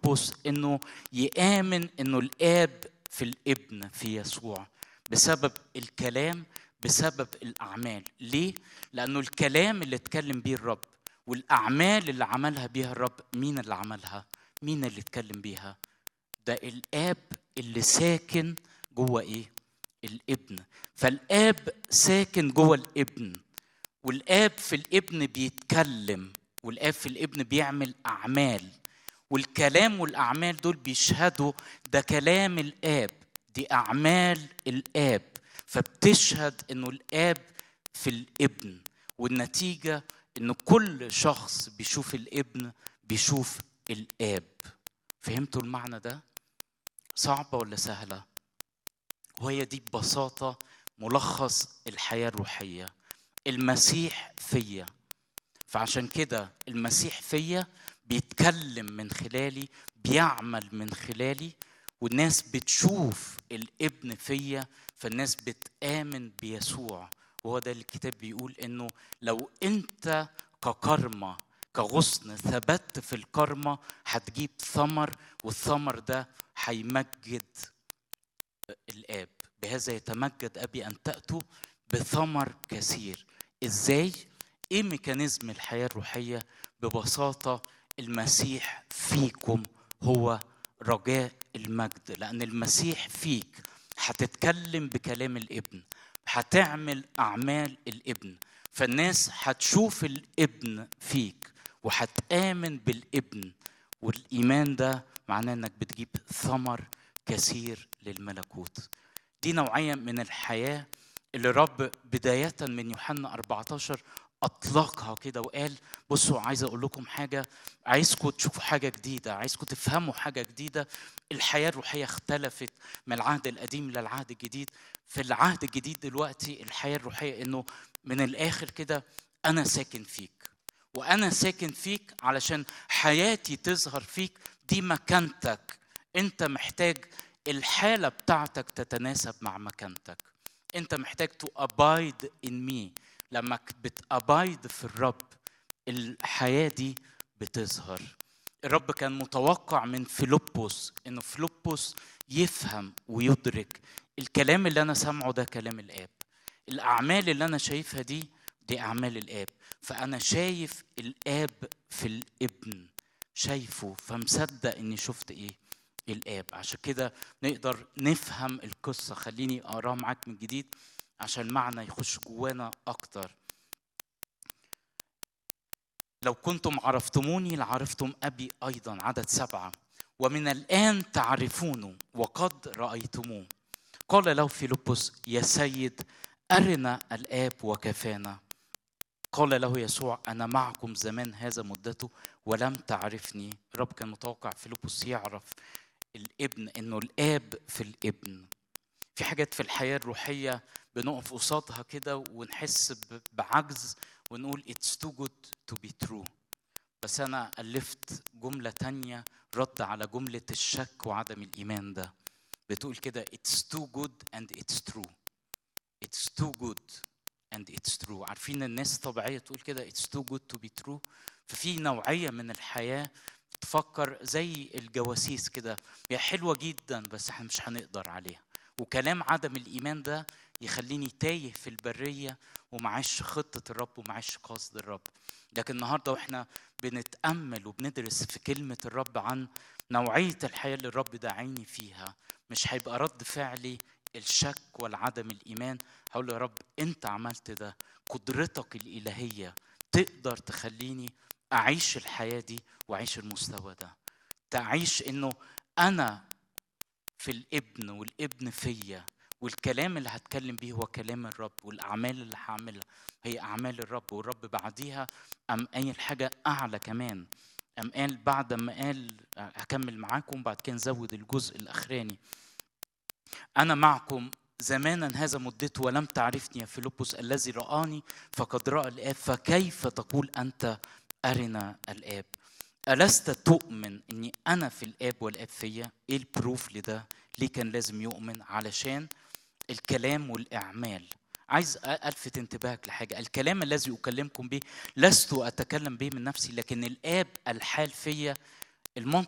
فيلبس انه يامن انه الاب في الابن في يسوع بسبب الكلام بسبب الاعمال ليه لانه الكلام اللي اتكلم بيه الرب والاعمال اللي عملها بيها الرب مين اللي عملها مين اللي اتكلم بيها ده الاب اللي ساكن جوه ايه الابن فالاب ساكن جوه الابن والاب في الابن بيتكلم والاب في الابن بيعمل اعمال والكلام والاعمال دول بيشهدوا ده كلام الاب دي اعمال الاب فبتشهد انه الاب في الابن والنتيجه ان كل شخص بيشوف الابن بيشوف الاب فهمتوا المعنى ده صعبه ولا سهله وهي دي ببساطه ملخص الحياه الروحيه المسيح فيا فعشان كده المسيح فيا بيتكلم من خلالي بيعمل من خلالي والناس بتشوف الابن فيا فالناس بتآمن بيسوع وهو ده اللي الكتاب بيقول انه لو انت ككرمة كغصن ثبت في الكرمة هتجيب ثمر والثمر ده هيمجد الآب بهذا يتمجد أبي أن تأتوا بثمر كثير إزاي؟ إيه ميكانيزم الحياة الروحية؟ ببساطة المسيح فيكم هو رجاء المجد لأن المسيح فيك هتتكلم بكلام الابن هتعمل أعمال الابن فالناس هتشوف الابن فيك وهتآمن بالابن والإيمان ده معناه إنك بتجيب ثمر كثير للملكوت دي نوعية من الحياة اللي رب بداية من يوحنا 14 اطلقها كده وقال بصوا عايز اقول لكم حاجه عايزكم تشوفوا حاجه جديده عايزكم تفهموا حاجه جديده الحياه الروحيه اختلفت من العهد القديم للعهد الجديد في العهد الجديد دلوقتي الحياه الروحيه انه من الاخر كده انا ساكن فيك وانا ساكن فيك علشان حياتي تظهر فيك دي مكانتك انت محتاج الحاله بتاعتك تتناسب مع مكانتك انت محتاج تو ابايد ان مي لما بتابايد في الرب الحياه دي بتظهر الرب كان متوقع من فيلبس انه فيلبس يفهم ويدرك الكلام اللي انا سامعه ده كلام الاب الاعمال اللي انا شايفها دي دي اعمال الاب فانا شايف الاب في الابن شايفه فمصدق اني شفت ايه الاب عشان كده نقدر نفهم القصه خليني اقراها معاك من جديد عشان المعنى يخش جوانا اكتر لو كنتم عرفتموني لعرفتم ابي ايضا عدد سبعه ومن الان تعرفونه وقد رايتموه قال له فيلبس يا سيد ارنا الاب وكفانا قال له يسوع انا معكم زمان هذا مدته ولم تعرفني الرب كان متوقع فيلبس يعرف الابن انه الاب في الابن في حاجات في الحياه الروحيه بنقف قصادها كده ونحس بعجز ونقول it's too good to be true بس أنا ألفت جملة تانية رد على جملة الشك وعدم الإيمان ده بتقول كده it's too good and it's true it's too good and it's true عارفين الناس طبيعية تقول كده it's too good to be true ففي نوعية من الحياة تفكر زي الجواسيس كده هي حلوة جدا بس احنا مش هنقدر عليها وكلام عدم الإيمان ده يخليني تايه في البرية ومعاش خطة الرب ومعاش قصد الرب لكن النهاردة واحنا بنتأمل وبندرس في كلمة الرب عن نوعية الحياة اللي الرب داعيني فيها مش هيبقى رد فعلي الشك والعدم الإيمان هقول له يا رب أنت عملت ده قدرتك الإلهية تقدر تخليني أعيش الحياة دي وأعيش المستوى ده تعيش إنه أنا في الابن والابن فيا والكلام اللي هتكلم بيه هو كلام الرب والاعمال اللي هعملها هي اعمال الرب والرب بعديها ام قايل حاجه اعلى كمان ام قال بعد ما قال هكمل معاكم بعد كده نزود الجزء الاخراني انا معكم زمانا هذا مدته ولم تعرفني يا فيلبس الذي رآني فقد رأى الآب فكيف تقول أنت أرنا الآب ألست تؤمن أني أنا في الآب والآب فيا؟ إيه البروف لده؟ ليه كان لازم يؤمن؟ علشان الكلام والإعمال عايز ألفت انتباهك لحاجة الكلام الذي أكلمكم به لست أتكلم به من نفسي لكن الآب الحال فيا المنطق